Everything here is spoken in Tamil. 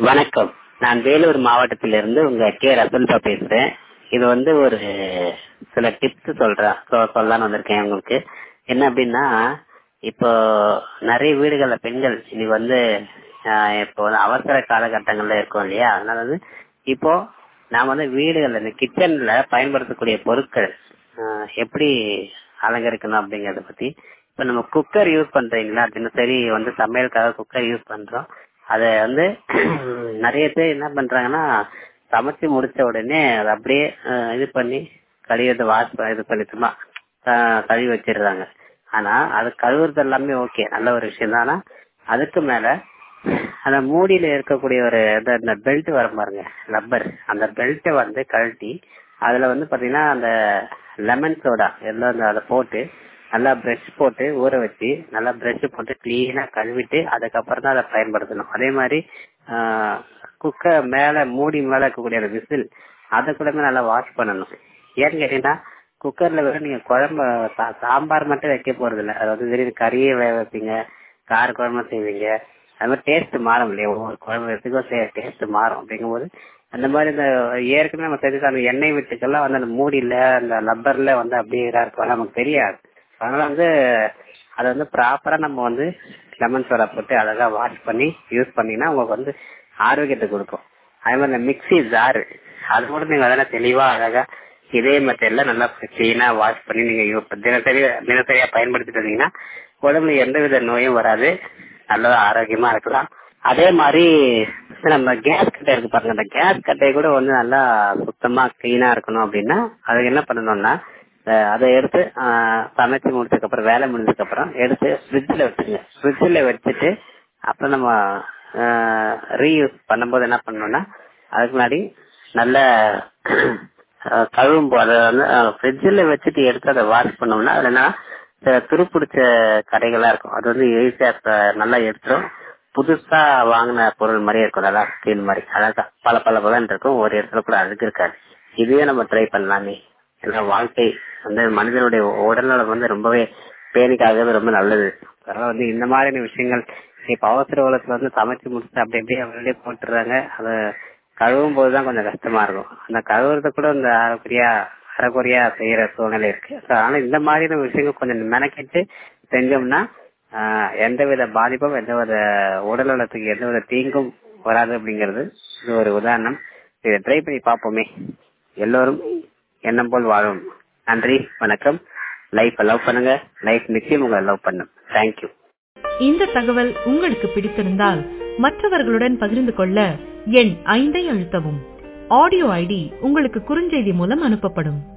வணக்கம் நான் வேலூர் மாவட்டத்திலிருந்து உங்க கே ரசல்பா பேசுறேன் இது வந்து ஒரு சில டிப்ஸ் சொல்றேன் சொ- சொல்லலாம்னு வந்திருக்கேன் உங்களுக்கு என்ன அப்படின்னா இப்போ நிறைய வீடுகள்ல பெண்கள் இன்னைக்கு வந்து ஆஹ், இப்போ வந்து அவசர காலகட்டங்கள்ல இருக்கோம் இல்லையா அதனால வந்து இப்போ நாம வந்து வீடுகள்ல இந்த கிச்சன்ல பயன்படுத்தக்கூடிய பொருட்கள் ஆஹ், எப்படி அலங்கரிக்கணும் அப்படிங்கறத பத்தி இப்ப நம்ம குக்கர் யூஸ் பண்றீங்களா தினசரி வந்து சமையலுக்காக குக்கர் யூஸ் பண்றோம் அத வந்து நிறைய பேர் என்ன பண்றாங்கன்னா சமைச்சு முடிச்ச உடனே அதை அப்படியே அஹ், இது பண்ணி கழுவிட்டு வாஷ் இது பண்ணி சும்மா அஹ், கழுவி வச்சிடுறாங்க ஆனா அது கழுவுறது எல்லாமே ஓகே நல்ல ஒரு விஷயம் தான் ஆனா அதுக்கு மேல அந்த மூடியில இருக்கக்கூடிய ஒரு இந்த- இந்த பெல்ட் வர பாருங்க ரப்பர் அந்த பெல்ட்டை வந்து கழட்டி அதுல வந்து பாத்தீங்கன்னா அந்த லெமன் சோடா எல்லாம் அந்த அதை போட்டு நல்லா பிரஷ் போட்டு ஊற வச்சு நல்லா பிரஷ் போட்டு கிளீனா கழுவிட்டு அதுக்கப்புறம் தான் அதை பயன்படுத்தணும் அதே மாதிரி குக்கர் மேல மூடி மேல இருக்கக்கூடிய அந்த விசில் அதை கூட நல்லா வாஷ் பண்ணணும் ஏன்னு கேட்டீங்கன்னா குக்கர்ல வெறும் நீங்க குழம்பு சா- சாம்பார் மட்டும் வைக்க போறது இல்ல அதாவது திடீர்னு கறியை வேக வைப்பீங்க கார குழம்பு செய்வீங்க அது மாதிரி டேஸ்ட் மாறும் இல்லையா ஒவ்வொரு குழம்பு எடுத்துக்கோ டேஸ்ட் மாறும் அப்படிங்கும்போது அந்த மாதிரி இந்த ஏற்கனவே நம்ம தெரிஞ்ச அந்த எண்ணெய் விட்டுக்கெல்லாம் வந்து அந்த மூடியில அந்த லப்பர்ல வந்து அப்படியே இதா இருக்கும் நமக்கு தெரியாது அதனால வந்து அதை வந்து ப்ராப்பரா நம்ம வந்து லெமன் சோடா போட்டு அழகா வாஷ் பண்ணி யூஸ் பண்ணீங்கன்னா உங்களுக்கு வந்து ஆரோக்கியத்தை கொடுக்கும் அதே மாதிரி இந்த மிக்ஸி ஜாரு அது கூட நீங்க அதெல்லாம் தெளிவா அழகா இதே மெத்தட்ல நல்லா கிளீனா வாஷ் பண்ணி நீங்க யூஸ் பண்ணி தினசரி தினசரியா பயன்படுத்திட்டு இருந்தீங்கன்னா உடம்புல எந்தவித நோயும் வராது நல்ல ஆரோக்கியமா இருக்கலாம் அதே மாதிரி நம்ம கேஸ் கட்டை இருக்கு பாருங்க அந்த கேஸ் கட்டையை கூட வந்து நல்லா சுத்தமா கிளீனா இருக்கணும் அப்படின்னா அதுக்கு என்ன பண்ணணும்னா அஹ் அதை எடுத்து அஹ், சமைச்சு முடிச்சதுக்கு அப்புறம் வேலை முடிஞ்சதுக்கு அப்புறம் எடுத்து ஃப்ரிட்ஜில் வச்சுருங்க ஃப்ரிட்ஜில் வச்சுட்டு அப்புறம் நம்ம ரீயூஸ் பண்ணும்போது என்ன பண்ணணும்னா அதுக்கு முன்னாடி நல்ல அஹ், கழுவும் போது அதை வந்து ஃப்ரிட்ஜில் வச்சுட்டு எடுத்து அதை வாஷ் பண்ணோம்னா அதுல என்ன சில துருப்பிடிச்ச கடைகளா இருக்கும் அது வந்து ஈஸியா நல்லா எடுத்துரும் புதுசா வாங்கின பொருள் மாதிரியே இருக்கும் நல்லா ஸ்டீல் மாதிரி அழகா பல பல பலன் இருக்கும் ஒரு இடத்துல கூட அழுக்கு இருக்காது இதுவே நம்ம ட்ரை பண்ணலாமே ஏன்னா வாழ்க்கை வந்து மனிதனுடைய உடல்நலம் வந்து ரொம்பவே பேணிக்காகிறது ரொம்ப நல்லது அதனால வந்து இந்த மாதிரியான விஷயங்கள் இப்ப அவசர உலகத்துல வந்து சமைச்சு முடிச்சுட்டு அப்படி அப்படியே அப்படியே போட்டுறாங்க அதை கழுவும் போதுதான் கொஞ்சம் கஷ்டமா இருக்கும் அந்த கழுவுறத கூட இந்த அரைக்குறையா அரைக்குறையா செய்யற சூழ்நிலை இருக்கு So, அதனால இந்த மாதிரியான விஷயங்கள் கொஞ்சம் மெனக்கிட்டு செஞ்சோம்னா ஆஹ், எந்தவித பாதிப்பும் எந்தவித உடல் நலத்துக்கு எந்தவித தீங்கும் வராது அப்படிங்கிறது இது ஒரு உதாரணம் இதை ட்ரை பண்ணி பார்ப்போமே எல்லோரும் எண்ணம் போல் வாழும் நன்றி வணக்கம் லைஃப் லவ் பண்ணுங்க லைஃப் நிச்சயம் உங்களை லவ் பண்ணும் தேங்க்யூ இந்த தகவல் உங்களுக்கு பிடித்திருந்தால் மற்றவர்களுடன் பகிர்ந்து கொள்ள எண் ஐந்தை அழுத்தவும் ஆடியோ ஐடி உங்களுக்கு குறுஞ்செய்தி மூலம் அனுப்பப்படும்